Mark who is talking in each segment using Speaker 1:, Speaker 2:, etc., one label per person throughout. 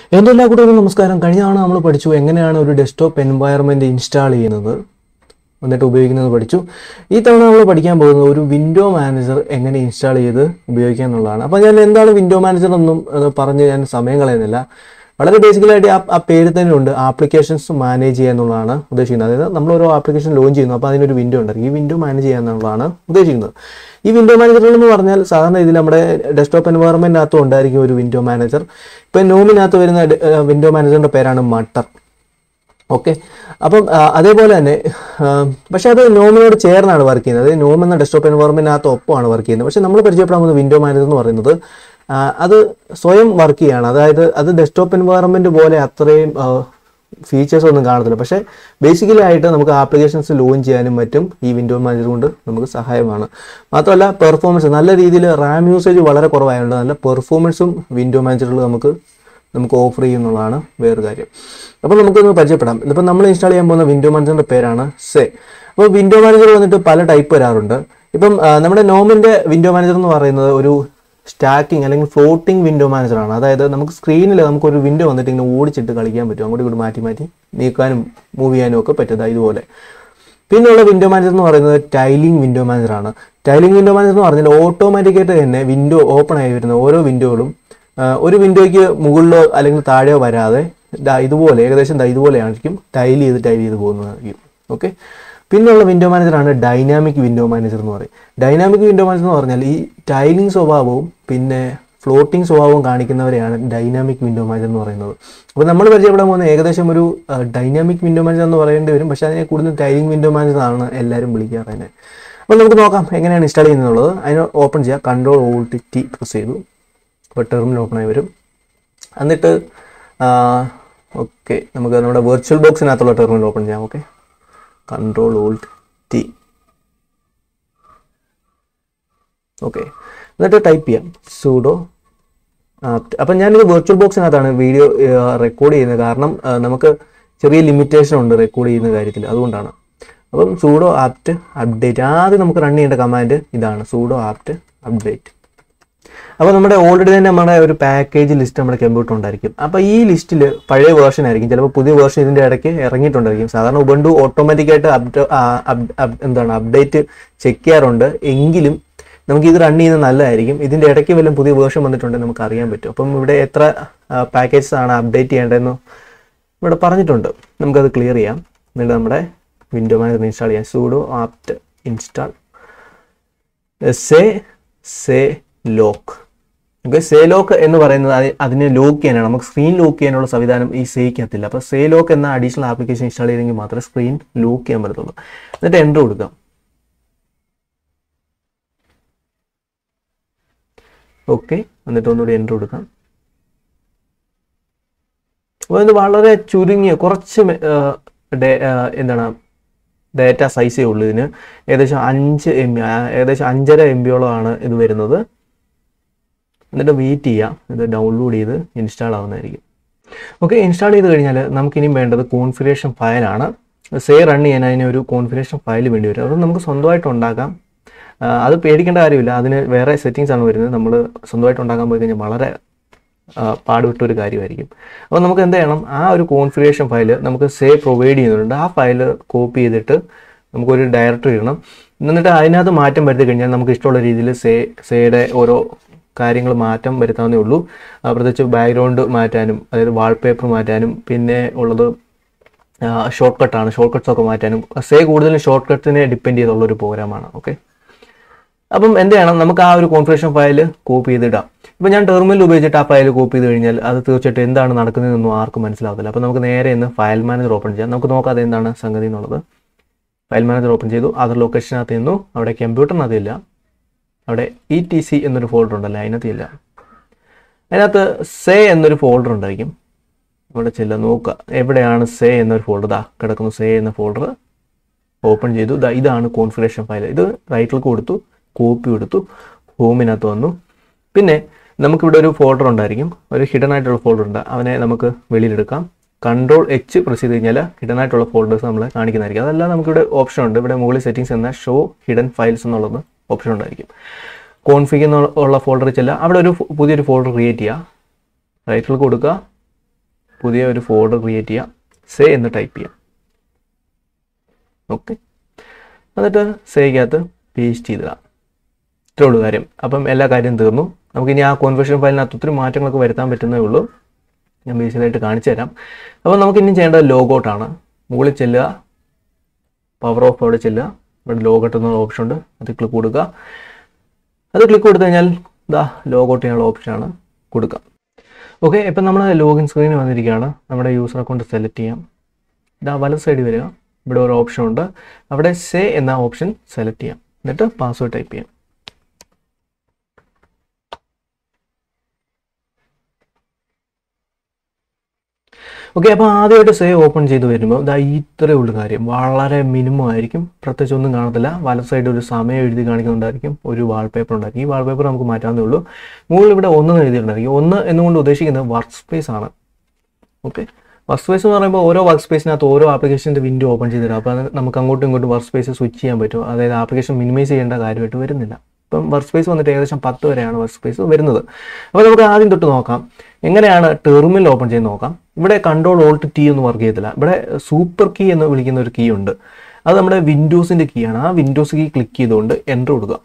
Speaker 1: എന്തെല്ലാ കൂട്ടുകാർക്കും നമസ്കാരം കഴിഞ്ഞ തവണ നമ്മൾ പഠിച്ചു എങ്ങനെയാണ് ഒരു ഡെസ്ക്ടോപ്പ് എൻവയറമെൻറ്റ് ഇൻസ്റ്റാൾ ചെയ്യുന്നത് എന്നിട്ട് ഉപയോഗിക്കുന്നത് പഠിച്ചു ഈ തവണ നമ്മൾ പഠിക്കാൻ പോകുന്നത് ഒരു വിൻഡോ മാനേജർ എങ്ങനെ ഇൻസ്റ്റാൾ ചെയ്ത് ഉപയോഗിക്കുക എന്നുള്ളതാണ് അപ്പോൾ ഞാൻ എന്താണ് വിൻഡോ മാനേജർ എന്നും അത് പറഞ്ഞ് ഞാൻ സമയം കളയുന്നില്ല വളരെ ബേസിക്കലായിട്ട് ആ ആ പേര് തന്നെ ഉണ്ട് ആപ്ലിക്കേഷൻസ് മാനേജ് ചെയ്യുക എന്നുള്ളതാണ് ഉദ്ദേശിക്കുന്നത് അതായത് നമ്മൾ ഓരോ ആപ്ലിക്കേഷൻ ലോഞ്ച് ചെയ്യുന്നു അപ്പോൾ അതിനൊരു വിൻഡോ ഉണ്ടായിരിക്കും ഈ വിൻഡോ മാനേജ് ചെയ്യുക എന്നുള്ളതാണ് ഉദ്ദേശിക്കുന്നത് ഈ വിൻഡോ മാനേജർ എന്ന് പറഞ്ഞാൽ സാധാരണ ഇതിൽ നമ്മുടെ ഡെസ്ക്ടോപ്പ് എൻവയറമെൻറ്റിനകത്തും ഉണ്ടായിരിക്കും ഒരു വിൻഡോ മാനേജർ ഇപ്പം നോമിനകത്ത് വരുന്ന വിൻഡോ മാനേജറിൻ്റെ പേരാണ് മട്ടർ ഓക്കെ അപ്പം ആ, അതേപോലെ തന്നെ ആ, പക്ഷേ അത് നോമിനോട് ചേർന്നാണ് വർക്ക് ചെയ്യുന്നത് അതായത് നോം എന്ന ഡെസ്ക്ടോപ്പ് എൻവയറമെൻറ്റിനകത്ത് ഒപ്പമാണ് വർക്ക് ചെയ്യുന്നത് പക്ഷേ നമ്മൾ പരിചയപ്പെടാൻ പോകുന്ന വിൻഡോ മാനേജർ എന്ന് പറയുന്നത് ആ, അത് സ്വയം വർക്ക് ചെയ്യുകയാണ് അതായത് അത് ഡെസ്ക്ടോപ്പ് എൻവയറമെൻറ്റ് പോലെ അത്രയും ഫീച്ചേഴ്സ് ഒന്നും കാണത്തില്ല പക്ഷേ ബേസിക്കലി ആയിട്ട് നമുക്ക് ആപ്ലിക്കേഷൻസ് ലോഞ്ച് ചെയ്യാനും മറ്റും ഈ വിൻഡോ മാനേജർ കൊണ്ട് നമുക്ക് സഹായമാണ് മാത്രമല്ല പെർഫോമൻസ് നല്ല രീതിയിൽ റാം യൂസേജ് വളരെ കുറവായതുകൊണ്ട് നല്ല പെർഫോമൻസും വിൻഡോ മാനേജറിൽ നമുക്ക് നമുക്ക് ഓഫർ ചെയ്യുന്നുള്ളതാണ് വേറൊരു കാര്യം അപ്പോൾ നമുക്കൊന്ന് പരിചയപ്പെടാം ഇതിപ്പോൾ നമ്മൾ ഇൻസ്റ്റാൾ ചെയ്യാൻ പോകുന്ന വിൻഡോ മാനേജറിൻ്റെ പേരാണ് സേ അപ്പോൾ വിൻഡോ മാനേജർ വന്നിട്ട് പല ടൈപ്പ് വരാറുണ്ട് ഇപ്പം ആ, നമ്മുടെ നോമിൻ്റെ വിൻഡോ മാനേജർ എന്ന് പറയുന്നത് ഒരു സ്റ്റാക്കിംഗ് അല്ലെങ്കിൽ ഫ്ലോട്ടിംഗ് വിൻഡോ മാനേജറാണ് അതായത് നമുക്ക് സ്ക്രീനിൽ നമുക്കൊരു വിൻഡോ വന്നിട്ട് ഇങ്ങനെ ഓടിച്ചിട്ട് കളിക്കാൻ പറ്റും അങ്ങോട്ട് ഇങ്ങോട്ട് മാറ്റി മാറ്റി നീക്കാനും മൂവ് ചെയ്യാനും ഒക്കെ പറ്റും ദാ ഇതുപോലെ പിന്നെയുള്ള വിൻഡോ മാനേജർ എന്ന് പറയുന്നത് ടൈലിംഗ് വിൻഡോ മാനേജറാണ് ടൈലിംഗ് വിൻഡോ മാനേജർ എന്ന് പറഞ്ഞാൽ ഓട്ടോമാറ്റിക്കായിട്ട് തന്നെ വിൻഡോ ഓപ്പൺ ആയി വരുന്ന ഓരോ വിൻഡോകളും ആ, ഒരു വിൻഡോയ്ക്ക് മുകളിലോ അല്ലെങ്കിൽ താഴെയോ വരാതെ ദാ ഇതുപോലെ ഏകദേശം ദാ ഇതുപോലെയായിരിക്കും ടൈൽ ചെയ്ത് ടൈൽ ചെയ്ത് പോകുന്നതായിരിക്കും ഓക്കെ പിന്നെയുള്ള വിൻഡോ മാനേജറാണ് ഡൈനാമിക് വിൻഡോ മാനേജർ എന്ന് പറയും ഡൈനാമിക് വിൻഡോ മാനേജർ എന്ന് പറഞ്ഞാൽ ഈ ടൈലിംഗ് സ്വഭാവവും പിന്നെ ഫ്ലോട്ടിംഗ് സ്വഭാവവും കാണിക്കുന്നവരെയാണ് ഡൈനാമിക് വിൻഡോ മാനേജർ എന്ന് പറയുന്നത് അപ്പോൾ നമ്മൾ പരിചയപ്പെടാൻ പോകുന്ന ഏകദേശം ഒരു ഡൈനാമിക് വിൻഡോ മാനേജർ എന്ന് പറയേണ്ടി വരും പക്ഷേ അതിനെ കൂടുതൽ ടൈലിംഗ് വിൻഡോ മാനേജർ ആണ് എല്ലാവരും വിളിക്കാറ് തന്നെ അപ്പോൾ നമുക്ക് നോക്കാം എങ്ങനെയാണ് ഇൻസ്റ്റാൾ ചെയ്യുന്നത് അതിന് ഓപ്പൺ ചെയ്യാം കൺട്രോൾ ഓൾട്ട് ടി പ്രസ് ചെയ്തു അപ്പോൾ ടെർമിനൽ ഓപ്പൺ ആയി വരും എന്നിട്ട് ഓക്കെ നമുക്ക് നമ്മുടെ വെർച്വൽ ബോക്സിനകത്തുള്ള ടെർമിനൽ ഓപ്പൺ ചെയ്യാം okay control alt T okay എന്നിട്ട് ടൈപ്പ് ചെയ്യാം സൂഡോ ആപ്റ്റ് അപ്പം ഞാനിത് വെർച്വൽ ബോക്സിനകത്താണ് വീഡിയോ റെക്കോർഡ് ചെയ്യുന്നത് കാരണം ആ, നമുക്ക് ചെറിയ ലിമിറ്റേഷൻ ഉണ്ട് റെക്കോർഡ് ചെയ്യുന്ന കാര്യത്തിൽ അതുകൊണ്ടാണ് അപ്പം സൂഡോ ആപ്റ്റ് അപ്ഡേറ്റ് ആദ്യം നമുക്ക് റൺ ചെയ്യേണ്ട കമാൻഡ് ഇതാണ് സൂഡോ ആപ്റ്റ് അപ്ഡേറ്റ് അപ്പോൾ നമ്മുടെ ഓൾറെഡി തന്നെ നമ്മുടെ ഒരു പാക്കേജ് ലിസ്റ്റ് നമ്മുടെ കമ്പ്യൂട്ടർ ഉണ്ടായിരിക്കും അപ്പോൾ ഈ ലിസ്റ്റിൽ പഴയ വേർഷൻ ആയിരിക്കും ചിലപ്പോൾ പുതിയ വേർഷൻ ഇതിൻ്റെ ഇടയ്ക്ക് ഇറങ്ങിയിട്ടുണ്ടായിരിക്കും സാധാരണ ഉബണ്ടു ഓട്ടോമാറ്റിക്കായിട്ട് അപ്ഡേ എന്താണ് അപ്ഡേറ്റ് ചെക്ക് ചെയ്യാറുണ്ട് എങ്കിലും നമുക്ക് ഇത് റൺ ചെയ്യുന്നത് നല്ലതായിരിക്കും ഇതിൻ്റെ ഇടയ്ക്ക് വല്ലതും പുതിയ വേർഷൻ വന്നിട്ടുണ്ടെങ്കിൽ നമുക്ക് അറിയാൻ പറ്റും അപ്പം ഇവിടെ എത്ര പാക്കേജസ് ആണ് അപ്ഡേറ്റ് ചെയ്യേണ്ടതെന്ന് ഇവിടെ പറഞ്ഞിട്ടുണ്ട് നമുക്കത് ക്ലിയർ ചെയ്യാം എന്നിട്ട് നമ്മുടെ വിൻഡോ മാനേജർ ഇൻസ്റ്റാൾ ചെയ്യാം sudo apt install sway swaylock okay swaylock എന്ന് പറയുന്നത് അത് അതിനെ ലോക്ക് ചെയ്യാനാണ് നമുക്ക് സ്ക്രീൻ ലോക്ക് ചെയ്യാനുള്ള സംവിധാനം ഈ സേക്കകത്തില്ല അപ്പോൾ സേ ലോക്ക് എന്ന അഡീഷണൽ ആപ്ലിക്കേഷൻ ഇൻസ്റ്റാൾ ചെയ്തെങ്കിൽ മാത്രമേ സ്ക്രീൻ ലോക്ക് ചെയ്യാൻ പറ്റത്തുള്ളൂ എന്നിട്ട് എൻ്റർ കൊടുക്കാം ഓക്കെ എന്നിട്ട് ഒന്നുകൂടി എൻ്റർ കൊടുക്കാം അപ്പോൾ ഇത് വളരെ ചുരുങ്ങിയ കുറച്ച് മെ- ആ, ഡേ- ആ, എന്താണ് ഡേറ്റ സൈസേ ഉള്ളൂ ഇതിന് ഏകദേശം അഞ്ച് എം ബി ഏകദേശം അഞ്ചര എം ബിയോളമാണ് ഇത് വരുന്നത് എന്നിട്ട് വെയിറ്റ് ചെയ്യാം ഇത് ഡൗൺലോഡ് ചെയ്ത് ഇൻസ്റ്റാൾ ആവുന്നതായിരിക്കും ഓക്കെ ഇൻസ്റ്റാൾ ചെയ്ത് കഴിഞ്ഞാൽ നമുക്കിനിയും വേണ്ടത് കോൺഫിഗറേഷൻ ഫയലാണ് സേ റൺ ചെയ്യാൻ അതിന് ഒരു കോൺഫിഗറേഷൻ ഫയൽ വേണ്ടി വരും അത് നമുക്ക് സ്വന്തമായിട്ട് ഉണ്ടാക്കാം ആ, അത് പേടിക്കേണ്ട കാര്യമില്ല അതിന് വേറെ സെറ്റിങ്സ് ആണ് വരുന്നത് നമ്മൾ സ്വന്തമായിട്ട് ഉണ്ടാക്കാൻ പോയി കഴിഞ്ഞാൽ വളരെ ആ, പാടുപെട്ട ഒരു കാര്യമായിരിക്കും അപ്പോൾ നമുക്ക് എന്ത് ചെയ്യണം ആ ഒരു കോൺഫിഗറേഷൻ ഫയൽ നമുക്ക് സേ പ്രൊവൈഡ് ചെയ്യുന്നുണ്ട് ആ ഫയൽ കോപ്പി ചെയ്തിട്ട് നമുക്കൊരു ഡയറക്ടറി ഇടണം എന്നിട്ട് അതിനകത്ത് മാറ്റം വരുത്തി കഴിഞ്ഞാൽ നമുക്ക് ഇഷ്ടമുള്ള രീതിയിൽ സേ സേയുടെ ഓരോ കാര്യങ്ങൾ മാറ്റം വരുത്താവുന്നേ ഉള്ളൂ ആ, പ്രത്യേകിച്ച് ബാക്ക്ഗ്രൗണ്ട് മാറ്റാനും അതായത് വാൾപേപ്പർ മാറ്റാനും പിന്നെ ഉള്ളത് ഷോർട്ട് കട്ടാണ് ഷോർട്ട് കട്ട്സ് ഒക്കെ മാറ്റാനും സേ കൂടുതലും ഷോർട്ട് കട്ട്സിനെ ഡിപ്പെൻഡ് ചെയ്തുള്ള ഒരു പ്രോഗ്രാമാണ് ഓക്കെ അപ്പം എന്ത് ചെയ്യണം നമുക്ക് ആ ഒരു കോൺഫിഗറേഷൻ ഫയൽ കോപ്പി ചെയ്തിടാം ഇപ്പം ഞാൻ ടെർമിനൽ ഉപയോഗിച്ചിട്ട് ആ ഫയൽ കോപ്പി ചെയ്ത് കഴിഞ്ഞാൽ അത് തീർച്ചയായിട്ടും എന്താണ് നടക്കുന്നതെന്നൊന്നും ആർക്കും മനസ്സിലാവത്തില്ല അപ്പോൾ നമുക്ക് നേരെ ഇന്ന് ഫയൽ മാനേജർ ഓപ്പൺ ചെയ്യാം നമുക്ക് നോക്കാതെ എന്താണ് സംഗതി എന്നുള്ളത് ഫയൽ മാനേജർ ഓപ്പൺ ചെയ്തു അതർ ലൊക്കേഷനകത്ത് നിന്നു അവിടെ കമ്പ്യൂട്ടറിനകത്ത് ഇല്ല അവിടെ ഇ ടി സി എന്നൊരു ഫോൾഡർ ഉണ്ടല്ലോ അതിനകത്ത് ഇല്ല അതിനകത്ത് സേ എന്നൊരു ഫോൾഡർ ഉണ്ടായിരിക്കും അവിടെ ചെല്ല നോക്കുക എവിടെയാണ് സേ എന്നൊരു ഫോൾഡർ ദാ കിടക്കുന്നു സേ എന്ന ഫോൾഡർ ഓപ്പൺ ചെയ്തു ദാ ഇതാണ് കോൺഫിഗറേഷൻ ഫയൽ ഇത് റൈറ്റിൽ കൊടുത്തു കോപ്പി കൊടുത്തു ഹോമിനകത്ത് വന്നു പിന്നെ നമുക്കിവിടെ ഒരു ഫോൾഡർ ഉണ്ടായിരിക്കും ഒരു ഹിഡൻ ആയിട്ടുള്ള ഫോൾഡർ ഉണ്ട് അവനെ നമുക്ക് വെളിയിലെടുക്കാം കൺട്രോൾ എച്ച് പ്രസ് ചെയ്ത് കഴിഞ്ഞാൽ ഹിഡൻ ആയിട്ടുള്ള ഫോൾഡേഴ്സ് നമ്മളെ കാണിക്കുന്നതായിരിക്കും അതല്ല നമുക്കിവിടെ ഓപ്ഷൻ ഉണ്ട് ഇവിടെ മുകളിൽ സെറ്റിംഗ്സ് എന്ന ഷോ ഹിഡൻ ഫയൽസ് എന്നുള്ളത് ഓപ്ഷൻ ഉണ്ടായിരിക്കും കോൺഫിഗ് എന്നുള്ള ഫോൾഡർ ചെല്ലുക അവിടെ ഒരു ഫു- പുതിയൊരു ഫോൾഡർ ക്രിയേറ്റ് ചെയ്യുക റൈറ്റിൽ കൊടുക്കുക പുതിയ ഒരു ഫോൾഡർ ക്രിയേറ്റ് ചെയ്യാം സേ എന്ന് ടൈപ്പ് ചെയ്യാം ഓക്കെ എന്നിട്ട് സേക്കകത്ത് പേസ്റ്റ് ചെയ്തിടാം ഇത്രേ ഉള്ളൂ കാര്യം അപ്പം എല്ലാ കാര്യം തീർന്നു നമുക്കിനി ആ കോൺവെർഷൻ ഫയലിനകത്ത് ഒത്തിരി മാറ്റങ്ങളൊക്കെ വരുത്താൻ പറ്റുന്നേ ഉള്ളൂ ഞാൻ ബേസിക്കായിട്ട് കാണിച്ചു തരാം അപ്പോൾ നമുക്ക് ഇനി ചെയ്യേണ്ടത് ലോഗൗട്ടാണ് മുകളിൽ ചെല്ലുക പവർ ഓഫ് അവിടെ ചെല്ലുക ഇവിടെ ലോഗൗട്ട് എന്ന ഓപ്ഷൻ ഉണ്ട് അത് ക്ലിക്ക് കൊടുക്കുക അത് ക്ലിക്ക് കൊടുത്തു കഴിഞ്ഞാൽ ഇതാ ലോഗൗട്ട് ചെയ്യാനുള്ള ഓപ്ഷനാണ് കൊടുക്കുക ഓക്കെ ഇപ്പം നമ്മൾ ലോഗിൻ സ്ക്രീനിൽ വന്നിരിക്കുകയാണ് നമ്മുടെ യൂസർ അക്കൗണ്ട് സെലക്ട് ചെയ്യാം ഇതാ വലത് സൈഡിൽ വരിക ഇവിടെ ഒരു ഓപ്ഷൻ ഉണ്ട് അവിടെ സേ എന്ന ഓപ്ഷൻ സെലക്ട് ചെയ്യാം എന്നിട്ട് പാസ്വേഡ് ടൈപ്പ് ചെയ്യാം ഓക്കെ അപ്പോൾ ആദ്യമായിട്ട് സേവ് ഓപ്പൺ ചെയ്ത് വരുമ്പോൾ ഇതാ ഇത്രയേ ഉള്ളൂ കാര്യം വളരെ മിനിമം ആയിരിക്കും പ്രത്യേകിച്ച് ഒന്നും കാണത്തില്ല വല സൈഡ് ഒരു സമയം എഴുതി കാണിക്കുന്നുണ്ടായിരിക്കും ഒരു വാൾപേപ്പർ ഉണ്ടായിരിക്കും ഈ വാൾപേപ്പർ നമുക്ക് മാറ്റാവുന്നേ ഉള്ളൂ മുകളിൽ ഇവിടെ ഒന്ന് എഴുതിയിട്ടുണ്ടായിരിക്കും ഒന്ന് എന്നുകൊണ്ട് ഉദ്ദേശിക്കുന്നത് വർക്ക് സ്പേസ് ആണ് ഓക്കെ വർക്ക് സ്പേസ് എന്ന് പറയുമ്പോൾ ഓരോ വർക്ക് സ്പേസിനകത്ത് ഓരോ ആപ്ലിക്കേഷൻ്റെ വിൻഡോ ഓപ്പൺ ചെയ്തിടും അപ്പോൾ അത് നമുക്ക് അങ്ങോട്ടും ഇങ്ങോട്ടും വർക്ക് സ്പേസ് സ്വിച്ച് ചെയ്യാൻ പറ്റും അതായത് ആപ്ലിക്കേഷൻ മിനിമൈസ് ചെയ്യേണ്ട കാര്യമായിട്ട് വരുന്നില്ല ഇപ്പം വർക്ക് സ്പേസ് വന്നിട്ട് ഏകദേശം പത്ത് വരെയാണ് വർക്ക് സ്പേസ് വരുന്നത് അപ്പോൾ നമുക്ക് ആദ്യം തൊട്ട് നോക്കാം എങ്ങനെയാണ് ടെർമിനൽ ഓപ്പൺ ചെയ്ത് നോക്കാം ഇവിടെ കൺട്രോൾ ഓൾട്ട് ടി ഒന്നും വർക്ക് ചെയ്യത്തില്ല ഇവിടെ സൂപ്പർ കീ എന്ന് വിളിക്കുന്ന ഒരു കീ ഉണ്ട് അത് നമ്മുടെ വിൻഡോസിൻ്റെ കീ ആണ് ആ വിൻഡോസ് കീ ക്ലിക്ക് ചെയ്തുകൊണ്ട് എൻ്റർ കൊടുക്കുക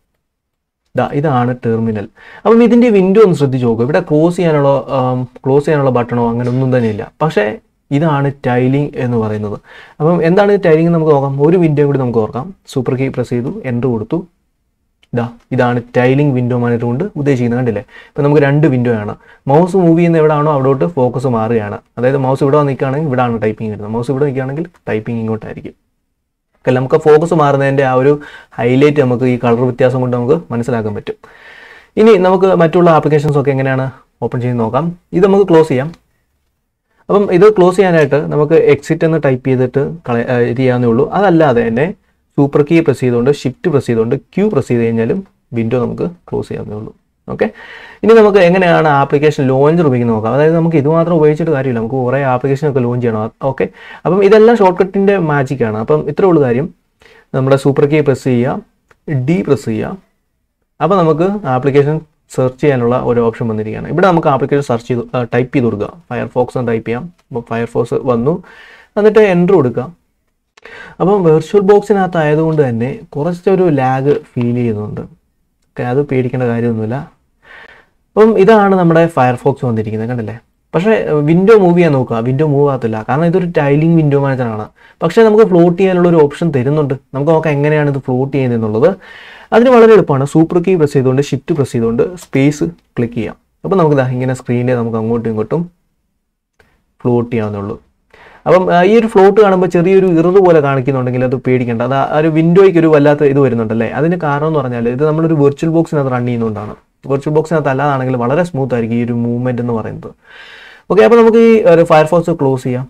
Speaker 1: ദാ ഇതാണ് ടെർമിനൽ അപ്പം ഇതിൻ്റെ വിൻഡോ ഒന്ന് ശ്രദ്ധിച്ച് നോക്കുക ഇവിടെ ക്ലോസ് ചെയ്യാനുള്ള ക്ലോസ് ചെയ്യാനുള്ള ബട്ടണോ അങ്ങനെ ഒന്നും തന്നെ ഇല്ല പക്ഷേ ഇതാണ് ടൈലിംഗ് എന്ന് പറയുന്നത് അപ്പം എന്താണ് ടൈലിംഗ് നമുക്ക് നോക്കാം ഒരു വിൻഡോ കൂടി നമുക്ക് ഓർക്കാം സൂപ്പർ കീ പ്രസ് ചെയ്തു എൻ്റർ കൊടുത്തു ഇതാ ഇതാണ് ടൈലിംഗ് വിൻഡോ മാനേജർ കൊണ്ട് ഉദ്ദേശിക്കുന്നത് കണ്ടില്ലേ ഇപ്പം നമുക്ക് രണ്ട് വിൻഡോ ആണ് മൗസ് മൂവ് ചെയ്യുന്ന എവിടെയാണോ അവിടോട്ട് ഫോക്കസ് മാറുകയാണ് അതായത് മൗസ് ഇവിടെ നിൽക്കുകയാണെങ്കിൽ ഇവിടെയാണ് ടൈപ്പിംഗ് വരുന്നത് മൗസ് ഇവിടെ നിൽക്കുകയാണെങ്കിൽ ടൈപ്പിംഗ് ഇങ്ങോട്ടായിരിക്കും ഓക്കെ നമുക്ക് ഫോക്കസ് മാറുന്നതിൻ്റെ ആ ഒരു ഹൈലൈറ്റ് നമുക്ക് ഈ കളർ വ്യത്യാസം കൊണ്ട് നമുക്ക് മനസ്സിലാക്കാൻ പറ്റും ഇനി നമുക്ക് മറ്റുള്ള ആപ്ലിക്കേഷൻസ് ഒക്കെ എങ്ങനെയാണ് ഓപ്പൺ ചെയ്ത് നോക്കാം ഇത് നമുക്ക് ക്ലോസ് ചെയ്യാം അപ്പം ഇത് ക്ലോസ് ചെയ്യാനായിട്ട് നമുക്ക് എക്സിറ്റ് എന്ന് ടൈപ്പ് ചെയ്തിട്ട് കള ഇത് ചെയ്യാവുന്നേ ഉള്ളൂ അതല്ലാതെ തന്നെ സൂപ്പർ കീ പ്രസ് ചെയ്തുകൊണ്ട് ഷിഫ്റ്റ് പ്രസ് ചെയ്തുകൊണ്ട് ക്യൂ പ്രസ് ചെയ്ത് കഴിഞ്ഞാലും വിൻഡോ നമുക്ക് ക്ലോസ് ചെയ്യാവുന്നേ ഉള്ളൂ ഓക്കെ ഇനി നമുക്ക് എങ്ങനെയാണ് ആപ്ലിക്കേഷൻ ലോഞ്ചർ ഉപയോഗിക്കുന്നത് നോക്കാം അതായത് നമുക്ക് ഇത് മാത്രം ഉപയോഗിച്ചിട്ട് കാര്യമില്ല നമുക്ക് കുറേ ആപ്ലിക്കേഷൻ ഒക്കെ ലോഞ്ച് ചെയ്യണം ഓക്കെ അപ്പം ഇതെല്ലാം ഷോർട്ട് കട്ടിൻ്റെ മാജിക്കാണ് അപ്പം ഇത്രേ ഉള്ളൂ കാര്യം നമ്മുടെ സൂപ്പർ കീ പ്രസ് ചെയ്യുക ഡി പ്രസ് ചെയ്യുക അപ്പോൾ നമുക്ക് ആപ്ലിക്കേഷൻ സെർച്ച് ചെയ്യാനുള്ള ഒരു ഓപ്ഷൻ വന്നിരിക്കുകയാണ് ഇവിടെ നമുക്ക് ആപ്ലിക്കേഷൻ സെർച്ച് ചെയ്ത് ടൈപ്പ് ചെയ്ത് കൊടുക്കുക ഫയർഫോക്സ് എന്ന് ടൈപ്പ് ചെയ്യാം അപ്പോൾ ഫയർഫോക്സ് വന്നു എന്നിട്ട് എൻ്റർ കൊടുക്കുക അപ്പം വെർച്വൽ ബോക്സിനകത്ത് ആയതുകൊണ്ട് തന്നെ കുറച്ചൊരു ലാഗ് ഫീൽ ചെയ്യുന്നുണ്ട് ഓക്കെ അത് പേടിക്കേണ്ട കാര്യമൊന്നുമില്ല അപ്പം ഇതാണ് നമ്മുടെ ഫയർഫോക്സ് വന്നിരിക്കുന്നത് കണ്ടല്ലേ പക്ഷേ വിൻഡോ മൂവ് ചെയ്യാൻ നോക്കുക വിൻഡോ മൂവ് ആകത്തില്ല കാരണം ഇതൊരു ടൈലിംഗ് വിൻഡോ മാനേജറാണ് പക്ഷേ നമുക്ക് ഫ്ലോട്ട് ചെയ്യാനുള്ള ഒരു ഓപ്ഷൻ തരുന്നുണ്ട് നമുക്ക് നോക്കാം എങ്ങനെയാണ് ഇത് ഫ്ലോട്ട് ചെയ്യുന്നത് എന്നുള്ളത് അതിന് വളരെ എളുപ്പമാണ് സൂപ്പർ കീ പ്രസ് ചെയ്തുകൊണ്ട് ഷിഫ്റ്റ് പ്രസ് ചെയ്തുകൊണ്ട് സ്പേസ് ക്ലിക്ക് ചെയ്യാം അപ്പോൾ നമുക്ക് ദാ ഇങ്ങനെ സ്ക്രീനിൽ നമുക്ക് അങ്ങോട്ടും ഇങ്ങോട്ടും ഫ്ലോട്ട് ചെയ്യാവുന്നുള്ളൂ അപ്പം ആ, ഈ ഒരു ഫ്ലോട്ട് കാണുമ്പോൾ ചെറിയൊരു ഇറത് പോലെ കാണിക്കുന്നുണ്ടെങ്കിൽ അത് പേടിക്കേണ്ട അത് ആ ഒരു വിൻഡോയ്ക്ക് ഒരു വല്ലാത്ത ഇത് വരുന്നുണ്ടല്ലേ അതിന് കാരണം എന്ന് പറഞ്ഞാൽ ഇത് നമ്മളൊരു വെർച്വൽ ബോക്സിനകത്ത് റൺ ചെയ്യുന്നതുകൊണ്ടാണ് വെർച്വൽ ബോക്സിനകത്ത് അല്ലാതാണെങ്കിൽ വളരെ സ്മൂത്ത് ആയിരിക്കും ഈ ഒരു മൂവ്മെന്റ് എന്ന് പറയുന്നത് ഓക്കെ അപ്പോൾ നമുക്ക് ഈ ഒരു ഫയർഫോക്സ് ക്ലോസ് ചെയ്യാം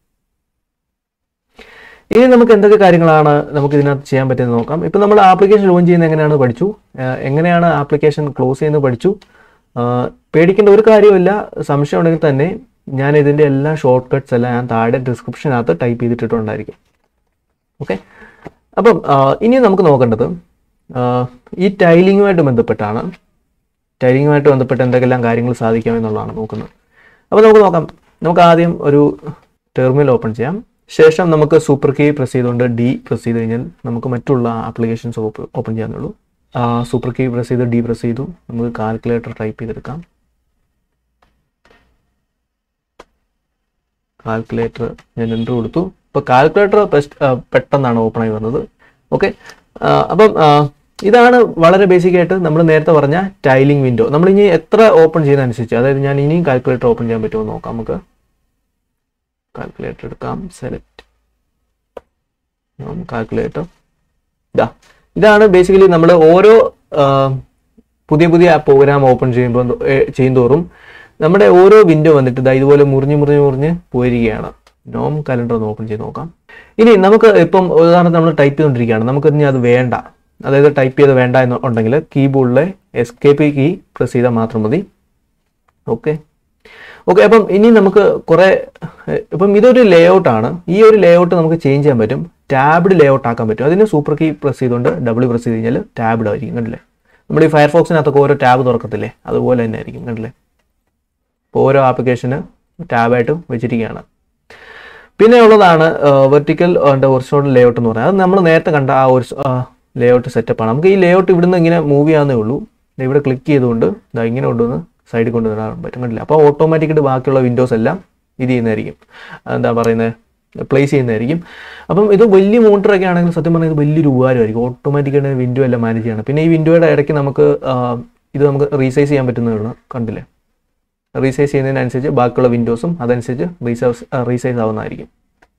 Speaker 1: ഇനി നമുക്ക് എന്തൊക്കെ കാര്യങ്ങളാണ് നമുക്ക് ഇതിനകത്ത് ചെയ്യാൻ പറ്റുന്നത് നോക്കാം ഇപ്പം നമ്മൾ ആപ്ലിക്കേഷൻ ലോഞ്ച് ചെയ്യുന്നത് എങ്ങനെയാണ് പഠിച്ചു ആ, എങ്ങനെയാണ് ആപ്ലിക്കേഷൻ ക്ലോസ് ചെയ്യുന്നത് പഠിച്ചു ആ, പേടിക്കേണ്ട ഒരു കാര്യമില്ല സംശയം ഉണ്ടെങ്കിൽ തന്നെ ഞാൻ ഇതിൻ്റെ എല്ലാ ഷോർട്ട് കട്ട്സ് എല്ലാം ഞാൻ താഴെ ഡിസ്ക്രിപ്ഷനകത്ത് ടൈപ്പ് ചെയ്തിട്ടിട്ടുണ്ടായിരിക്കും ഓക്കെ അപ്പം ആ, ഇനി നമുക്ക് നോക്കേണ്ടത് ആ, ഈ ടൈലിങ്ങുമായിട്ട് ബന്ധപ്പെട്ടാണ് ടൈലിങ്ങുമായിട്ട് ബന്ധപ്പെട്ട് എന്തെല്ലാം കാര്യങ്ങൾ സാധിക്കാമെന്നുള്ളതാണ് നോക്കുന്നത് അപ്പോൾ നമുക്ക് നോക്കാം നമുക്ക് ആദ്യം ഒരു ടെർമിനൽ ഓപ്പൺ ചെയ്യാം ശേഷം നമുക്ക് സൂപ്പർ കീ പ്രസ് ചെയ്തുകൊണ്ട് ഡി പ്രസ് ചെയ്ത് കഴിഞ്ഞാൽ നമുക്ക് മറ്റുള്ള ആപ്ലിക്കേഷൻസ് ഓപ്പൺ ചെയ്യാന്നുള്ളൂ സൂപ്പർ കീ പ്രസ് ചെയ്ത് ഡി പ്രസ് ചെയ്തു നമുക്ക് കാൽക്കുലേറ്റർ ടൈപ്പ് ചെയ്തെടുക്കാം കാൽക്കുലേറ്റർ ഞാൻ എൻ്റർ കൊടുത്തു ഇപ്പോൾ കാൽക്കുലേറ്റർ പെട്ടെന്നാണ് ഓപ്പൺ ആയി വന്നത് ഓക്കെ അപ്പം ആ, ഇതാണ് വളരെ ബേസിക് ആയിട്ട് നമ്മൾ നേരത്തെ പറഞ്ഞ ടൈലിംഗ് വിൻഡോ നമ്മൾ ഇനി എത്ര ഓപ്പൺ ചെയ്യുന്ന അനുസരിച്ച് അതായത് ഞാൻ ഇനിയും കാൽക്കുലേറ്റർ ഓപ്പൺ ചെയ്യാൻ പറ്റുമോ എന്ന് നോക്കാം നമുക്ക് കാൽക്കുലേറ്റർ എടുക്കാം സെലക്ട് കാൽക്കുലേറ്റർ ഇതാ ഇതാണ് ബേസിക്കലി നമ്മൾ ഓരോ ആ, പുതിയ പുതിയ പ്രോഗ്രാം ഓപ്പൺ ചെയ്യുമ്പോൾ ചെയ്യുന്തോറും നമ്മുടെ ഓരോ വിൻഡോ വന്നിട്ട് ഇതാ ഇതുപോലെ മുറിഞ്ഞ് മുറിഞ്ഞ് മുറിഞ്ഞ് പോയിരിക്കുകയാണ് നോം കലണ്ടർ ഒന്ന് ഓപ്പൺ ചെയ്ത് നോക്കാം ഇനി നമുക്ക് ഇപ്പം ഉദാഹരണത്തിന് നമ്മൾ ടൈപ്പ് ചെയ്തുകൊണ്ടിരിക്കുകയാണ് നമുക്ക് ഇനി അത് വേണ്ട അതായത് ടൈപ്പ് ചെയ്ത് വേണ്ട എന്ന് ഉണ്ടെങ്കിൽ കീബോർഡിലെ എസ്കേപ്പ് കീ പ്രസ് ചെയ്താൽ മാത്രം മതി ഓക്കെ ഓക്കെ അപ്പം ഇനി നമുക്ക് കുറെ ഏഹ്, ഇപ്പം ഇതൊരു ലേ ആണ് ഈ ഒരു ലേ ഔട്ട് നമുക്ക് ചേഞ്ച് ചെയ്യാൻ പറ്റും ടാബ്ഡ് ലേ ഔട്ട് ആക്കാൻ പറ്റും അതിന് സൂപ്പർ കീ പ്രസ് ചെയ്തുകൊണ്ട് ഡബിൾ പ്രസ് ചെയ്ത് കഴിഞ്ഞാൽ ടാബ്ഡ് ആയിരിക്കും കണ്ടില്ലേ നമ്മൾ ഈ ഫയർഫോക്സിനകത്തൊക്കെ ഓരോ ടാബ് തുറക്കത്തില്ലേ അതുപോലെ തന്നെ ആയിരിക്കും കണ്ടില്ലേ ഇപ്പോൾ ഓരോ ആപ്ലിക്കേഷന് ടാബായിട്ട് വെച്ചിരിക്കുകയാണ് പിന്നെ ഉള്ളതാണ് വെർട്ടിക്കൽ ആൻഡ് ഒറിജിനൽ ലേഔട്ട് എന്ന് പറയുന്നത് അത് നമ്മൾ നേരത്തെ കണ്ട ആ ഒരു ലേഔട്ട് സെറ്റപ്പാണ് നമുക്ക് ഈ ലേഔട്ട് ഇവിടുന്ന് ഇങ്ങനെ മൂവ് ചെയ്യാവുന്നേ ഉള്ളൂ ദേ ഇവിടെ ക്ലിക്ക് ചെയ്തുകൊണ്ട് ഇതാ ഇങ്ങനെ കൊണ്ടുവന്ന് സൈഡിൽ കൊണ്ടുവരാൻ പറ്റും കണ്ടില്ല അപ്പോൾ ഓട്ടോമാറ്റിക്കായിട്ട് ബാക്കിയുള്ള വിൻഡോസ് എല്ലാം ഇത് ചെയ്യുന്നതായിരിക്കും എന്താ പറയുന്നത് പ്ലേസ് ചെയ്യുന്നതായിരിക്കും അപ്പം ഇത് വലിയ മോണിറ്ററൊക്കെ ആണെങ്കിൽ സത്യം പറഞ്ഞാൽ ഇത് വലിയൊരു ഉപകാരമായിരിക്കും ഓട്ടോമാറ്റിക്കായിട്ട് വിൻഡോ എല്ലാം മാനേജ് ചെയ്യണം പിന്നെ ഈ വിൻഡോയുടെ ഇടയ്ക്ക് നമുക്ക് ആ, ഇത് നമുക്ക് റീസൈസ് ചെയ്യാൻ പറ്റുന്നതാണ് കണ്ടില്ലേ റീസൈസ് ചെയ്യുന്നതിനനുസരിച്ച് ബാക്കിയുള്ള വിൻഡോസും അതനുസരിച്ച് റീസൈസ് റീസൈസ് ആവുന്നതായിരിക്കും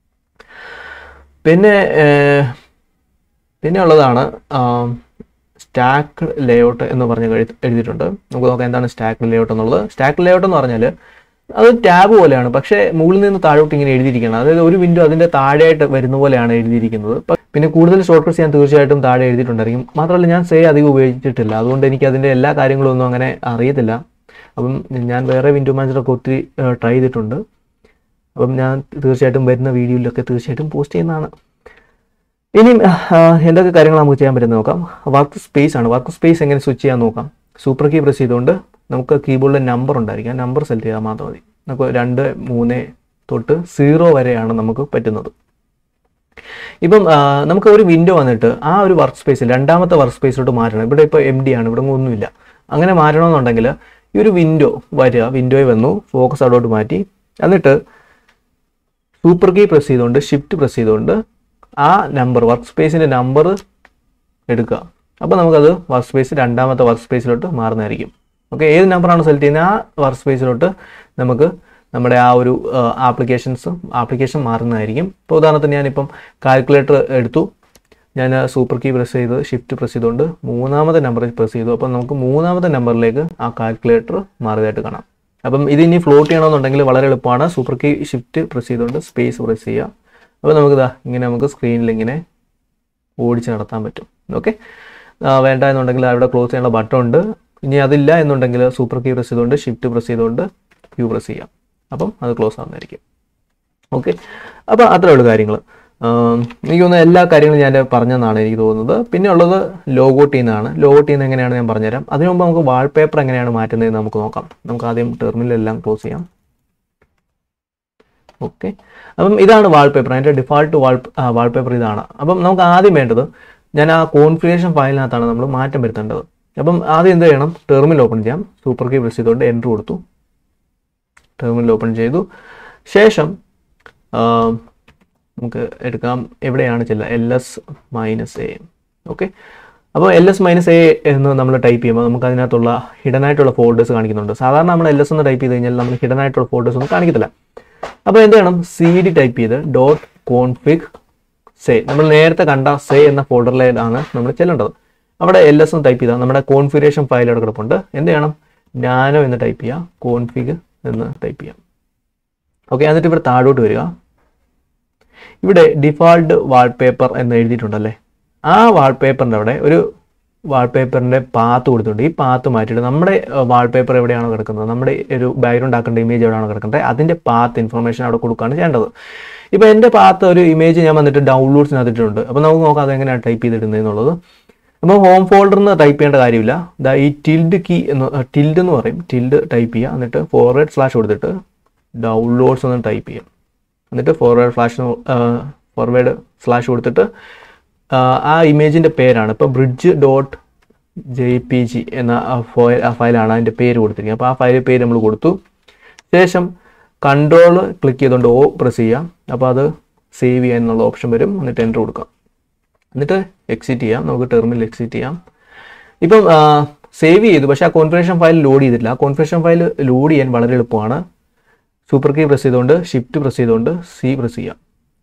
Speaker 1: പിന്നെ ഏർ, പിന്നെ ഉള്ളതാണ് സ്റ്റാക്ക് ലേഔട്ട് എന്ന് പറഞ്ഞ് എഴുതി- എഴുതിയിട്ടുണ്ട് നമുക്ക് നോക്കാം എന്താണ് സ്റ്റാക്ക് ലേഔട്ട് എന്നുള്ളത് സ്റ്റാക്ക് ലേഔട്ട് എന്ന് പറഞ്ഞാൽ അത് ടാബ് പോലെയാണ് പക്ഷേ മുകളിൽ നിന്ന് താഴോട്ട് ഇങ്ങനെ എഴുതിയിരിക്കണം അതായത് ഒരു വിൻഡോ അതിൻ്റെ താഴെയായിട്ട് വരുന്ന പോലെയാണ് എഴുതിയിരിക്കുന്നത് പ- പിന്നെ കൂടുതൽ ഷോർട്ട് കട്ട്സ് ഞാൻ തീർച്ചയായിട്ടും താഴെ എഴുതിയിട്ടുണ്ടായിരിക്കും മാത്രമല്ല ഞാൻ സേ അധികം ഉപയോഗിച്ചിട്ടില്ല അതുകൊണ്ട് എനിക്ക് അതിൻ്റെ എല്ലാ കാര്യങ്ങളും ഒന്നും അങ്ങനെ അറിയത്തില്ല അപ്പം ഞാൻ വേറെ വിൻഡോ മാനേജറൊക്കെ ഒത്തിരി ട്രൈ ചെയ്തിട്ടുണ്ട് അപ്പം ഞാൻ തീർച്ചയായിട്ടും വരുന്ന വീഡിയോയിലൊക്കെ തീർച്ചയായിട്ടും പോസ്റ്റ് ചെയ്യുന്നതാണ് ഇനി എന്തൊക്കെ കാര്യങ്ങൾ നമുക്ക് ചെയ്യാൻ പറ്റുന്ന നോക്കാം വർക്ക് സ്പേസ് ആണ് വർക്ക് സ്പേസ് എങ്ങനെ സ്വിച്ച് ചെയ്യാൻ നോക്കാം സൂപ്പർ കീ പ്രസ് ചെയ്തുകൊണ്ട് നമുക്ക് കീബോർഡിൽ നമ്പർ ഉണ്ടായിരിക്കും ആ നമ്പർ സെലക്ട് ചെയ്താൽ മാത്രം മതി നമുക്ക് രണ്ട് മൂന്ന് തൊട്ട് സീറോ വരെയാണ് നമുക്ക് പറ്റുന്നത് ഇപ്പം ആ, നമുക്ക് ഒരു വിൻഡോ വന്നിട്ട് ആ ഒരു വർക്ക് സ്പേസിൽ രണ്ടാമത്തെ വർക്ക് സ്പേസിലോട്ട് മാറ്റണം ഇവിടെ ഇപ്പോൾ എം ഡി ആണ് ഇവിടെ ഒന്നുമില്ല അങ്ങനെ മാറ്റണമെന്നുണ്ടെങ്കിൽ ഈ ഒരു വിൻഡോ വരിക വിൻഡോയിൽ വന്നു ഫോക്കസ് അവിടോട്ട് മാറ്റി എന്നിട്ട് സൂപ്പർ കീ പ്രസ് ചെയ്തുകൊണ്ട് ഷിഫ്റ്റ് പ്രസ് ചെയ്തുകൊണ്ട് ആ നമ്പർ വർക്ക് സ്പേസിൻ്റെ നമ്പർ എടുക്കുക അപ്പോൾ നമുക്കത് വർക്ക് സ്പേസ് രണ്ടാമത്തെ വർക്ക് സ്പേസിലോട്ട് മാറുന്നതായിരിക്കും ഓക്കെ ഏത് നമ്പറാണ് സെലക്ട് ചെയ്യുന്നത് ആ വർക്ക് സ്പേസിലോട്ട് നമുക്ക് നമ്മുടെ ആ ഒരു ആപ്ലിക്കേഷൻസ് ആപ്ലിക്കേഷൻ മാറുന്നതായിരിക്കും ഇപ്പോൾ ഉദാഹരണത്തിന് ഞാനിപ്പം കാൽക്കുലേറ്റർ എടുത്തു ഞാൻ സൂപ്പർ കീ പ്രസ് ചെയ്ത് ഷിഫ്റ്റ് പ്രസ് ചെയ്തുകൊണ്ട് മൂന്നാമത്തെ നമ്പർ പ്രസ് ചെയ്തു അപ്പം നമുക്ക് മൂന്നാമത്തെ നമ്പറിലേക്ക് ആ കാൽക്കുലേറ്റർ മാറിയതായിട്ട് കാണാം അപ്പം ഇത് ഇനി ഫ്ലോട്ട് ചെയ്യണമെന്നുണ്ടെങ്കിൽ വളരെ എളുപ്പമാണ് സൂപ്പർ കീ ഷിഫ്റ്റ് പ്രസ് ചെയ്തുകൊണ്ട് സ്പേസ് പ്രസ് ചെയ്യുക അപ്പോൾ നമുക്ക് ഇതാ ഇങ്ങനെ നമുക്ക് സ്ക്രീനിൽ ഇങ്ങനെ ഓടിച്ച് നടത്താൻ പറ്റും ഓക്കെ വേണ്ട എന്നുണ്ടെങ്കിൽ അവിടെ ക്ലോസ് ചെയ്യാനുള്ള ബട്ടൺ ഉണ്ട് ഇനി അതില്ല എന്നുണ്ടെങ്കിൽ സൂപ്പർ കീ പ്രസ് ചെയ്തുകൊണ്ട് ഷിഫ്റ്റ് പ്രസ് ചെയ്തുകൊണ്ട് ക്യൂ പ്രസ് ചെയ്യാം അപ്പം അത് ക്ലോസ് ആവുന്നതായിരിക്കും ഓക്കെ അപ്പോൾ അത്രേ ഉള്ളൂ കാര്യങ്ങൾ എനിക്ക് തോന്നുന്ന എല്ലാ കാര്യങ്ങളും ഞാൻ പറഞ്ഞെന്നാണ് എനിക്ക് തോന്നുന്നത് പിന്നെ ഉള്ളത് ലോഗോ ടീന്നാണ് ലോഗോ ടീന്ന് എങ്ങനെയാണ് ഞാൻ പറഞ്ഞുതരാം അതിനു മുമ്പ് നമുക്ക് വാൾപേപ്പർ എങ്ങനെയാണ് മാറ്റുന്നതെന്ന് നമുക്ക് നോക്കാം നമുക്ക് ആദ്യം ടെർമിനലെല്ലാം ക്ലോസ് ചെയ്യാം ഓക്കെ അപ്പം ഇതാണ് വാൾപേപ്പർ അതിൻ്റെ ഡിഫാൾട്ട് വാൾ വാൾപേപ്പർ ഇതാണ് അപ്പം നമുക്ക് ആദ്യം വേണ്ടത് ഞാൻ ആ കോൺഫിഗറേഷൻ ഫയലിനകത്താണ് നമ്മൾ മാറ്റം വരുത്തേണ്ടത് അപ്പം ആദ്യം എന്ത് ചെയ്യണം ടെർമിനൽ ഓപ്പൺ ചെയ്യാം സൂപ്പർ കീ പ്രസ് ചെയ്തുകൊണ്ട് എൻ്റർ കൊടുത്തു ടെർമിനൽ ഓപ്പൺ ചെയ്തു ശേഷം ആ, നമുക്ക് എടുക്കാം എവിടെയാണ് ചെല്ലുക L S minus A okay അപ്പോൾ എൽ എസ് മൈനസ് എ എന്ന് നമ്മൾ ടൈപ്പ് ചെയ്യുമ്പോൾ നമുക്ക് അതിനകത്തുള്ള ഹിഡൻ ആയിട്ടുള്ള ഫോൾഡേഴ്സ് കാണിക്കുന്നുണ്ട് സാധാരണ നമ്മൾ എൽ എസ് എന്ന് ടൈപ്പ് ചെയ്ത് കഴിഞ്ഞാൽ നമ്മൾ ഹിഡൻ ആയിട്ടുള്ള ഫോൾഡേഴ്സ് ഒന്നും കാണിക്കത്തില്ല അപ്പോൾ എന്ത് ചെയ്യണം സി ഡി ടൈപ്പ് ചെയ്ത് ഡോട്ട് കോൺഫിഗ് സേ നമ്മൾ നേരത്തെ കണ്ട സേ എന്ന ഫോൾഡറിലാണ് നമ്മൾ ചെല്ലേണ്ടത് അവിടെ എൽ എസ് എന്ന് ടൈപ്പ് ചെയ്താൽ നമ്മുടെ കോൺഫിഗറേഷൻ ഫയൽ അവിടെ കിടപ്പുണ്ട് എന്ത് ചെയ്യണം നാനോ എന്ന് ടൈപ്പ് ചെയ്യുക കോൺഫിഗ് എന്ന് ടൈപ്പ് ചെയ്യാം ഓക്കെ എന്നിട്ട് ഇവിടെ താഴോട്ട് വരിക ഇവിടെ ഡിഫാൾട്ട് വാൾപേപ്പർ എന്ന് എഴുതിയിട്ടുണ്ടല്ലേ ആ വാൾപേപ്പറിൻ്റെ അവിടെ ഒരു വാൾപേപ്പറിൻ്റെ പാത്ത് കൊടുത്തിട്ടുണ്ട് ഈ പാത്ത് മാറ്റിയിട്ട് നമ്മുടെ വാൾപേപ്പർ എവിടെയാണോ കിടക്കുന്നത് നമ്മുടെ ഒരു ബാക്ക്ഗ്രൗണ്ട് ആക്കേണ്ട ഇമേജ് എവിടെയാണോ കിടക്കുന്നത് അതിൻ്റെ പാത്ത് ഇൻഫർമേഷൻ അവിടെ കൊടുക്കുകയാണ് ചെയ്യേണ്ടത് ഇപ്പോൾ എൻ്റെ പാത്ത് ഒരു ഇമേജ് ഞാൻ വന്നിട്ട് ഡൗൺലോഡ്സിനകത്തിട്ടുണ്ട് അപ്പോൾ നമുക്ക് നോക്കാം അതെങ്ങനെയാണ് ടൈപ്പ് ചെയ്തിടുന്നത് എന്നുള്ളത് അപ്പോൾ ഹോം ഫോൾഡർ എന്ന് ടൈപ്പ് ചെയ്യേണ്ട കാര്യമില്ല ദാ ഈ ടിൽഡ് കീ എന്ന് ടിൽഡ് എന്ന് പറയും ടിൽഡ് ടൈപ്പ് ചെയ്യുക എന്നിട്ട് ഫോർവേഡ് സ്ലാഷ് കൊടുത്തിട്ട് ഡൗൺലോഡ്സ് എന്ന് ടൈപ്പ് ചെയ്യാം എന്നിട്ട് ഫോർവേഡ് ഫ്ലാഷ് ഫോർവേഡ് സ്ലാഷ് കൊടുത്തിട്ട് ആ, ആ ഇമേജിൻ്റെ പേരാണ് ഇപ്പോൾ bridge dot J P G എന്ന ആ ഫയൽ ആ ഫയലാണ് അതിൻ്റെ പേര് കൊടുത്തിരിക്കുന്നത് അപ്പോൾ ആ ഫയൽ പേര് നമ്മൾ കൊടുത്തു ശേഷം കൺട്രോൾ ക്ലിക്ക് ചെയ്തുകൊണ്ട് ഓ പ്രസ് ചെയ്യാം അപ്പോൾ അത് സേവ് ചെയ്യാൻ എന്നുള്ള ഓപ്ഷൻ വരും എന്നിട്ട് എൻ്റർ കൊടുക്കാം എന്നിട്ട് എക്സിറ്റ് ചെയ്യാം നമുക്ക് ടെർമിനൽ എക്സിറ്റ് ചെയ്യാം ഇപ്പം സേവ് ചെയ്തു പക്ഷേ ആ കോൺഫിഗറേഷൻ ഫയൽ ലോഡ് ചെയ്തിട്ടില്ല ആ കോൺഫിഗറേഷൻ ഫയൽ ലോഡ് ചെയ്യാൻ വളരെ എളുപ്പമാണ് സൂപ്പർ കീ പ്രസ് ചെയ്തുകൊണ്ട് ഷിഫ്റ്റ് പ്രസ് ചെയ്തുകൊണ്ട് സി പ്രസ് ചെയ്യാം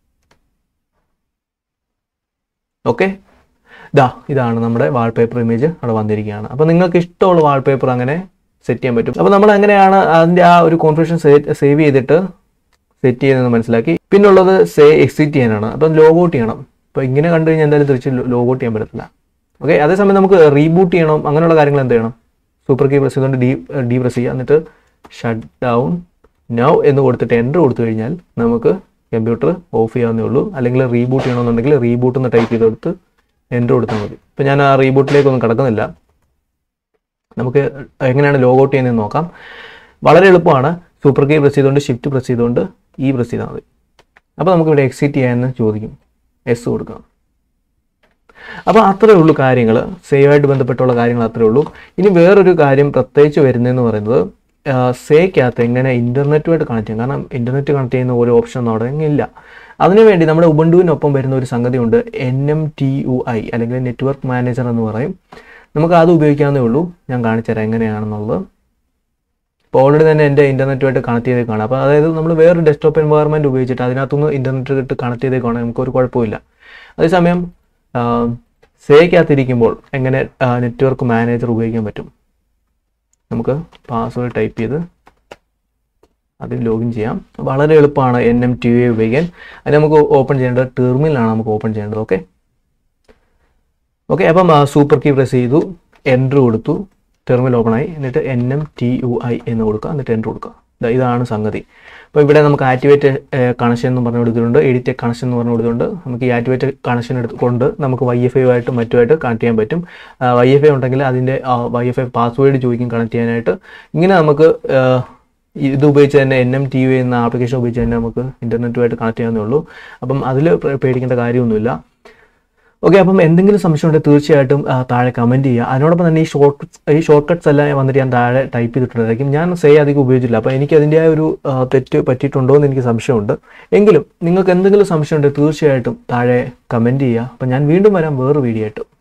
Speaker 1: ഓക്കെ ഇതാ ഇതാണ് നമ്മുടെ വാൾപേപ്പർ ഇമേജ് അവിടെ വന്നിരിക്കുകയാണ് അപ്പോൾ നിങ്ങൾക്ക് ഇഷ്ടമുള്ള വാൾപേപ്പർ അങ്ങനെ സെറ്റ് ചെയ്യാൻ പറ്റും അപ്പോൾ നമ്മൾ എങ്ങനെയാണ് അതിൻ്റെ ആ ഒരു കോൺഫിഗറേഷൻ സേവ് ചെയ്തിട്ട് സെറ്റ് ചെയ്യുന്നത് മനസ്സിലാക്കി പിന്നുള്ളത് സേ എക്സിറ്റ് ചെയ്യാനാണ് അപ്പം ലോഗ് ഔട്ട് ചെയ്യണം അപ്പോൾ ഇങ്ങനെ കണ്ടു കഴിഞ്ഞാൽ എന്തായാലും തിരിച്ച് ലോഗ് ഔട്ട് ചെയ്യാൻ പറ്റത്തില്ല ഓക്കെ അതേസമയം നമുക്ക് റീബൂട്ട് ചെയ്യണം അങ്ങനെയുള്ള കാര്യങ്ങൾ എന്ത് ചെയ്യണം സൂപ്പർ കീ പ്രസ് ചെയ്തുകൊണ്ട് ഡി ഡി പ്രസ് ചെയ്യുക എന്നിട്ട് ഷട്ട് ഡൗൺ നൗ എന്ന് കൊടുത്തിട്ട് എൻ്റർ കൊടുത്തു കഴിഞ്ഞാൽ നമുക്ക് കമ്പ്യൂട്ടർ ഓഫ് ചെയ്യാവുന്നേ ഉള്ളൂ അല്ലെങ്കിൽ റീബൂട്ട് ചെയ്യണമെന്നുണ്ടെങ്കിൽ റീബൂട്ട് എന്ന് ടൈപ്പ് ചെയ്ത് കൊടുത്ത് എൻ്റർ കൊടുത്താൽ മതി ഇപ്പം ഞാൻ ആ റീബൂട്ടിലേക്കൊന്നും കിടക്കുന്നില്ല നമുക്ക് എങ്ങനെയാണ് ലോഗ് ഔട്ട് ചെയ്യുന്നതെന്ന് നോക്കാം വളരെ എളുപ്പമാണ് സൂപ്പർ കീ പ്രസ് ചെയ്തുകൊണ്ട് ഷിഫ്റ്റ് പ്രസ് ചെയ്തുകൊണ്ട് ഈ പ്രസ് ചെയ്താൽ മതി അപ്പോൾ നമുക്ക് ഇവിടെ എക്സിറ്റ് ചെയ്യാമെന്ന് ചോദിക്കും എസ് കൊടുക്കാം അപ്പോൾ അത്രയേ ഉള്ളൂ കാര്യങ്ങൾ സേവായിട്ട് ബന്ധപ്പെട്ടുള്ള കാര്യങ്ങൾ അത്രയേ ഉള്ളൂ ഇനി വേറൊരു കാര്യം പ്രത്യേകിച്ച് വരുന്നതെന്ന് പറയുന്നത് സേക്കകത്ത് എങ്ങനെ ഇൻ്റർനെറ്റുമായിട്ട് കണക്ട് ചെയ്യാം കാരണം ഇൻ്റർനെറ്റ് കണക്ട് ചെയ്യുന്ന ഒരു ഓപ്ഷൻ ഒന്നും അവിടെ ഇല്ല അതിനുവേണ്ടി നമ്മുടെ ഉബണ്ടുവിനൊപ്പം വരുന്ന ഒരു സംഗതിയുണ്ട് N M T U I അല്ലെങ്കിൽ നെറ്റ്വർക്ക് മാനേജർ എന്ന് പറയും നമുക്ക് അത് ഉപയോഗിക്കാവുന്നേ ഉള്ളൂ ഞാൻ കാണിച്ചുതരാം എങ്ങനെയാണെന്നുള്ളത് ഇപ്പോൾ ഓൾറെഡി തന്നെ എൻ്റെ ഇൻ്റർനെറ്റുമായിട്ട് കണക്ട് ചെയ്തേക്കാണ് അപ്പോൾ അതായത് നമ്മൾ വേറെ ഡെസ്ക്ടോപ്പ് എൻവയറമെൻറ്റ് ഉപയോഗിച്ചിട്ട് അതിനകത്തുനിന്ന് ഇൻ്റർനെറ്റ് ഇട്ട് കണക്ട് ചെയ്തേക്കാണ് നമുക്കൊരു കുഴപ്പമില്ല അതേസമയം സേക്കകത്തിരിക്കുമ്പോൾ എങ്ങനെ നെറ്റ്വർക്ക് മാനേജർ ഉപയോഗിക്കാൻ പറ്റും നമുക്ക് പാസ്വേഡ് ടൈപ്പ് ചെയ്ത് അതിൽ ലോഗിൻ ചെയ്യാം വളരെ എളുപ്പമാണ് എൻ എം ടി യു ഉപയോഗിക്കാൻ അതിന് നമുക്ക് ഓപ്പൺ ചെയ്യേണ്ടത് ടെർമിനലാണ് നമുക്ക് ഓപ്പൺ ചെയ്യേണ്ടത് ഓക്കെ ഓക്കെ അപ്പം സൂപ്പർ കീ പ്രസ് ചെയ്തു എൻട്രി കൊടുത്തു ടെർമിനൽ ഓപ്പൺ ആയി എന്നിട്ട് N M T U I എന്ന് കൊടുക്കുക എന്നിട്ട് എൻട്രി കൊടുക്കുക ദാ ഇതാണ് സംഗതി അപ്പോൾ ഇവിടെ നമുക്ക് ആക്ടിവേറ്റ് കണക്ഷൻ എന്ന് പറഞ്ഞു കൊടുത്തിട്ടുണ്ട് എഡിറ്റ് കണക്ഷൻ എന്ന് പറഞ്ഞു കൊടുത്തിട്ടുണ്ട് നമുക്ക് ഈ ആക്ടിവേറ്റ് കണക്ഷൻ എടുത്തുകൊണ്ട് നമുക്ക് വൈ എഫ് ഐ ആയിട്ട് മറ്റുമായിട്ട് കണക്ട് ചെയ്യാൻ പറ്റും വൈ എഫ് ഐ ഉണ്ടെങ്കിൽ അതിൻ്റെ വൈ എഫ് ഐ പാസ്വേഡ് ചോദിക്കും കണക്ട് ചെയ്യാനായിട്ട് ഇങ്ങനെ നമുക്ക് ആ, ഇത് ഉപയോഗിച്ച് തന്നെ എൻ എം ടി വി എന്ന ആപ്ലിക്കേഷൻ ഉപയോഗിച്ച് തന്നെ നമുക്ക് ഇൻ്റർനെറ്റുമായിട്ട് കണക്ട് ചെയ്യാവുന്നേ ഉള്ളൂ അപ്പം അതിൽ പേടിക്കേണ്ട കാര്യമൊന്നുമില്ല ഓക്കെ അപ്പം എന്തെങ്കിലും സംശയം ഉണ്ടെങ്കിൽ തീർച്ചയായിട്ടും ആ, താഴെ കമൻറ്റ് ചെയ്യുക അതിനോടൊപ്പം തന്നെ ഈ ഷോർട്ട് ഈ ഷോർട്ട് കട്ട്സ് എല്ലാം വന്നിട്ട് ഞാൻ താഴെ ടൈപ്പ് ചെയ്തിട്ടുണ്ടായിരിക്കും ഞാൻ സേ അധികം ഉപയോഗിച്ചില്ല അപ്പോൾ എനിക്ക് അതിൻ്റെ ആ ഒരു ആ, തെറ്റ് പറ്റിയിട്ടുണ്ടോ എന്ന് എനിക്ക് സംശയമുണ്ട് എങ്കിലും നിങ്ങൾക്ക് എന്തെങ്കിലും സംശയം ഉണ്ടെങ്കിൽ തീർച്ചയായിട്ടും താഴെ കമൻറ്റ് ചെയ്യുക അപ്പം ഞാൻ വീണ്ടും വരാം വേറെ വീഡിയോ ആയിട്ട്